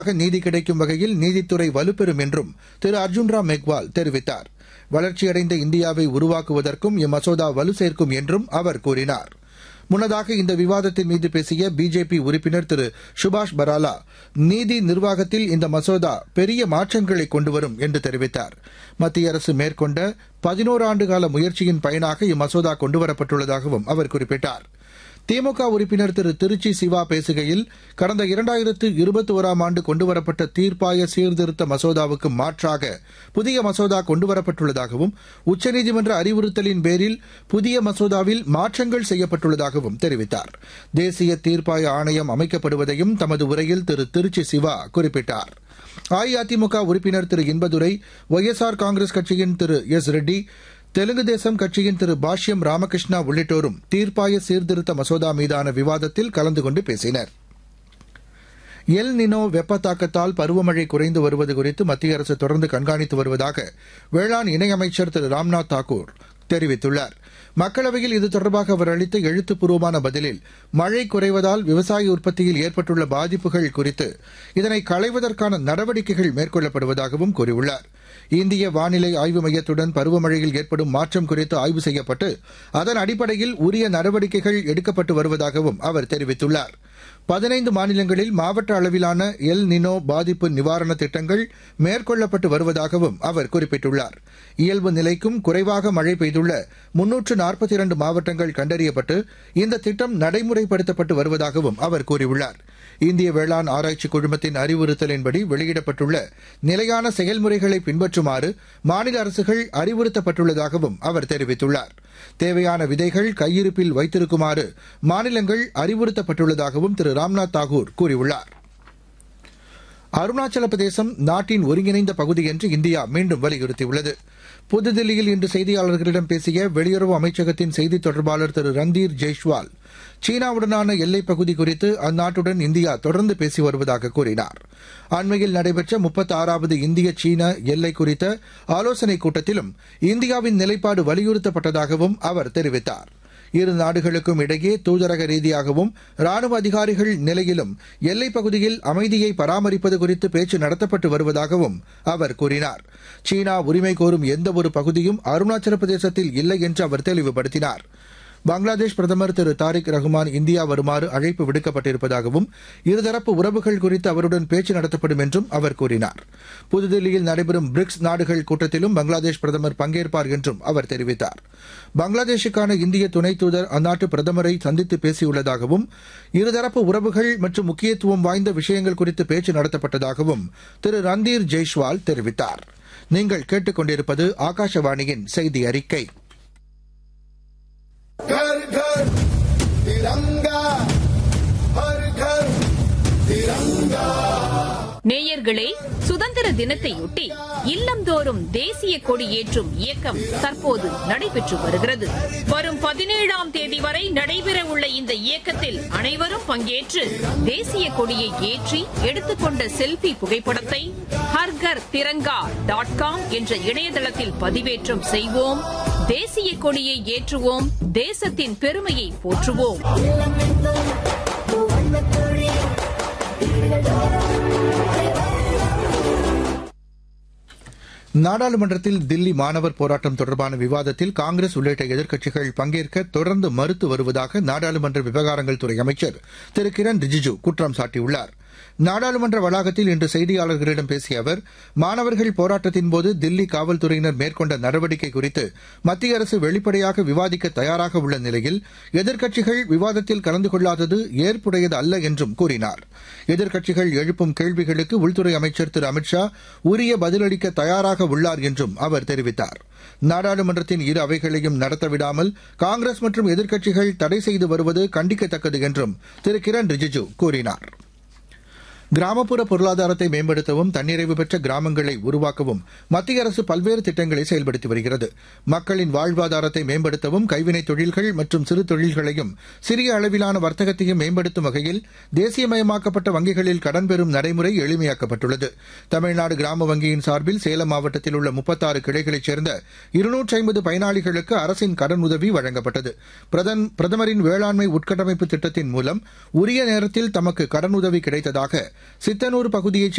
நீதி கிடைக்கும் வகையில் நீதித்துறை வலுப்பெறும் என்றும் திரு அர்ஜுன் ராம் மெக்வால் தெரிவித்தார் வளர்ச்சியடைந்த இந்தியாவை உருவாக்குவதற்கும் இம்மசோதா வலு சேர்க்கும் என்றும் அவர் கூறினார் முன்னதாக இந்த விவாதத்தின் மீது பேசிய பிஜேபி உறுப்பினர் திரு சுபாஷ் பராலா நீதி நிர்வாகத்தில் இந்த மசோதா பெரிய மாற்றங்களை கொண்டுவரும் என்று தெரிவித்தார் மத்திய அரசு மேற்கொண்ட பதினோரு ஆண்டுகால முயற்சியின் பயனாக இம்மசோதா கொண்டுவரப்பட்டுள்ளதாகவும் அவர் குறிப்பிட்டார் திமுக உறுப்பினர் திரு திருச்சி சிவா பேசுகையில் கடந்த இரண்டாயிரத்து இருபத்தி ஓராம் ஆண்டு கொண்டுவரப்பட்ட தீர்ப்பாய சீர்திருத்த மசோதாவுக்கு மாற்றாக புதிய மசோதா கொண்டுவரப்பட்டுள்ளதாகவும் உச்சநீதிமன்ற அறிவுறுத்தலின் பேரில் புதிய மசோதாவில் மாற்றங்கள் செய்யப்பட்டுள்ளதாகவும் தெரிவித்தார் தேசிய தீர்ப்பாய ஆணையம் அமைக்கப்படுவதையும் தமது உரையில் திரு திருச்சி சிவா குறிப்பிட்டார் அஇஅதிமுக உறுப்பினர் திரு இன்பதுரை ஒய்எஸ்ஆர் காங்கிரஸ் கட்சியின் திரு எஸ் ரெட்டி தெலுங்கு தேசம் கட்சியின் திரு பாஷ்யம் ராமகிருஷ்ணா உள்ளிட்டோரும் தீர்ப்பாய சீர்திருத்த மசோதா மீதான விவாதத்தில் கலந்து கொண்டு பேசினர் எல் நினோ வெப்ப தாக்கத்தால் பருவமழை குறைந்து வருவது குறித்து மத்திய அரசு தொடர்ந்து கண்காணித்து வருவதாக வேளாண் இணையமைச்சர் திரு ராம்நாத் தாக்கூர் தெரிவித்துள்ளார் மக்களவையில் இது தொடர்பாக அவர் அளித்த எழுத்துப்பூர்வமான பதிலில் மழை குறைவதால் விவசாய உற்பத்தியில் ஏற்பட்டுள்ள பாதிப்புகள் குறித்து இதனை களைவதற்கான நடவடிக்கைகள் மேற்கொள்ளப்படுவதாகவும் கூறியுள்ளார் இந்திய வானிலை ஆய்வு மையத்துடன் பருவமழையில் ஏற்படும் மாற்றம் குறித்து ஆய்வு செய்யப்பட்டு அதன் அடிப்படையில் உரிய நடவடிக்கைகள் எடுக்கப்பட்டு வருவதாகவும் அவர் தெரிவித்துள்ளார் பதினைந்து மாநிலங்களில் மாவட்ட அளவிலான எல் நினோ பாதிப்பு நிவாரண திட்டங்கள் மேற்கொள்ளப்பட்டு வருவதாகவும் அவர் குறிப்பிட்டுள்ளார் இயல்பு நிலைக்கும் குறைவாக மழை பெய்துள்ள முன்னூற்று நாற்பத்தி இரண்டு மாவட்டங்கள் கண்டறியப்பட்டு இந்த திட்டம் நடைமுறைப்படுத்தப்பட்டு வருவதாகவும் அவர் கூறியுள்ளார் இந்திய வேளாண் ஆராய்ச்சி குழுமத்தின் அறிவுறுத்தலின்படி வெளியிடப்பட்டுள்ள நிலையான செயல்முறைகளை பின்பற்றுமாறு மாநில அரசுகள் அறிவுறுத்தப்பட்டுள்ளதாகவும் அவர் தெரிவித்துள்ளார் தேவையான விதைகள் கையிருப்பில் வைத்திருக்குமாறு மாநிலங்கள் அறிவுறுத்தப்பட்டுள்ளதாகவும் திரு ராம்நாத் தாகூர் கூறியுள்ளார் அருணாச்சல பிரதேசம் நாட்டின் ஒருங்கிணைந்த பகுதி என்று இந்தியா மீண்டும் வலியுறுத்தியுள்ளது புதுதில்லியில் இன்று செய்தியாளர்களிடம் பேசிய வெளியுறவு அமைச்சகத்தின் செய்தித் தொடர்பாளர் திரு ரந்தீர் ஜெய்ஷ்வால் சீனாவுடனான எல்லைப் பகுதி குறித்து அந்நாட்டுடன் இந்தியா தொடர்ந்து பேசி வருவதாக கூறினார் அண்மையில் நடைபெற்ற முப்பத்தாறாவது இந்திய சீன எல்லை குறித்த ஆலோசனைக் கூட்டத்திலும் இந்தியாவின் நிலைப்பாடு வலியுறுத்தப்பட்டதாகவும் அவர் தெரிவித்தார் இரு நாடுகளுக்கும் இடையே தூதரக ரீதியாகவும் ராணுவ அதிகாரிகள் நிலையிலும் எல்லைப் பகுதியில் அமைதியை பராமரிப்பது குறித்து பேச்சு நடத்தப்பட்டு வருவதாகவும் அவர் கூறினார் சீனா உரிமை கோரும் எந்தவொரு பகுதியும் அருணாச்சல பிரதேசத்தில் இல்லை என்று அவர் தெளிவுபடுத்தினார் பங்களாதேஷ் பிரதமர் திரு தாரிக் ரஹ்மான் இந்தியா வருமாறு அழைப்பு விடுக்கப்பட்டிருப்பதாகவும் இருதரப்பு உறவுகள் குறித்து அவருடன் பேச்சு நடத்தப்படும் என்றும் அவர் கூறினார் புதுதில்லியில் நடைபெறும் பிரிக்ஸ் நாடுகள் கூட்டத்திலும் பங்களாதேஷ் பிரதமர் பங்கேற்பார் என்றும் அவர் தெரிவித்தார் பங்களாதேஷுக்கான இந்திய துணை தூதர் அந்நாட்டு பிரதமரை சந்தித்து பேசியுள்ளதாகவும் இருதரப்பு உறவுகள் மற்றும் முக்கியத்துவம் வாய்ந்த விஷயங்கள் குறித்து பேச்சு நடத்தப்பட்டதாகவும் திரு ரந்தீர் ஜெய்ஷ்வால் தெரிவித்தார் நீங்கள் கேட்டுக்கொண்டிருப்பது ஆகாஷவாணியின் செய்தி அறிக்கை घर घर तिरंगा हर घर तिरंगा நேயர்களே சுதந்திர தினத்தையொட்டி இல்லந்தோறும் தேசிய கொடி ஏற்றும் இயக்கம் தற்போது நடைபெற்று வருகிறது வரும் பதினேழாம் தேதி வரை நடைபெறவுள்ள இந்த இயக்கத்தில் அனைவரும் பங்கேற்று தேசிய கொடியை ஏற்றி எடுத்துக்கொண்ட செல்பி புகைப்படத்தை ஹர்கர் திரங்கா டாட் காம் என்ற இணையதளத்தில் பதிவேற்றம் செய்வோம் தேசிய கொடியை ஏற்றுவோம் தேசத்தின் பெருமையை போற்றுவோம் நாடாளுமன்றத்தில் தில்லி மாணவர் போராட்டம் தொடர்பான விவாதத்தில் காங்கிரஸ் உள்ளிட்ட எதிர்க்கட்சிகள் பங்கேற்க தொடர்ந்து மறுத்து வருவதாக நாடாளுமன்ற விவகாரங்கள் துறை அமைச்சர் திரு கிரண் ரிஜிஜு குற்றம் சாட்டியுள்ளார் நாடாளுமன்ற வளாகத்தில் இன்று செய்தியாளர்களிடம் பேசிய அவர் மாணவர்கள் போராட்டத்தின்போது தில்லி காவல்துறையினர் மேற்கொண்ட நடவடிக்கை குறித்து மத்திய அரசு வெளிப்படையாக விவாதிக்க தயாராக உள்ள நிலையில் எதிர்க்கட்சிகள் விவாதத்தில் கலந்து கொள்ளாதது ஏற்புடையது அல்ல என்றும் கூறினார் எதிர்க்கட்சிகள் எழுப்பும் கேள்விகளுக்கு உள்துறை அமைச்சர் திரு அமித்ஷா உரிய பதிலளிக்க தயாராக உள்ளார் என்றும் அவர் தெரிவித்தார் நாடாளுமன்றத்தின் இரு அவைகளையும் நடத்தவிடாமல் காங்கிரஸ் மற்றும் எதிர்க்கட்சிகள் தடை செய்து வருவது கண்டிக்கத்தக்கது என்றும் திரு கிரண் ரிஜிஜு கூறினார் கிராமப்புற பொருளாதாரத்தை மேம்படுத்தவும் தன்னிறைவு பெற்ற கிராமங்களை உருவாக்கவும் மத்திய அரசு பல்வேறு திட்டங்களை செயல்படுத்தி வருகிறது மக்களின் வாழ்வாதாரத்தை மேம்படுத்தவும் கைவினைத் தொழில்கள் மற்றும் சிறு தொழில்களையும் சிறிய அளவிலான வர்த்தகத்தையும் மேம்படுத்தும் வகையில் தேசியமயமாக்கப்பட்ட வங்கிகளில் கடன் பெறும் நடைமுறை எளிமையாக்கப்பட்டுள்ளது தமிழ்நாடு கிராம வங்கியின் சார்பில் சேலம் மாவட்டத்தில் உள்ள முப்பத்தாறு கிளைகளைச் சேர்ந்த இருநூற்றி ஐம்பது பயனாளிகளுக்கு அரசின் கடன் உதவி வழங்கப்பட்டது பிரதமரின் வேளாண்மை உட்கட்டமைப்பு திட்டத்தின் மூலம் உரிய நேரத்தில் தமக்கு கடனுதவி கிடைத்ததாக சித்தனூர் பகுதியைச்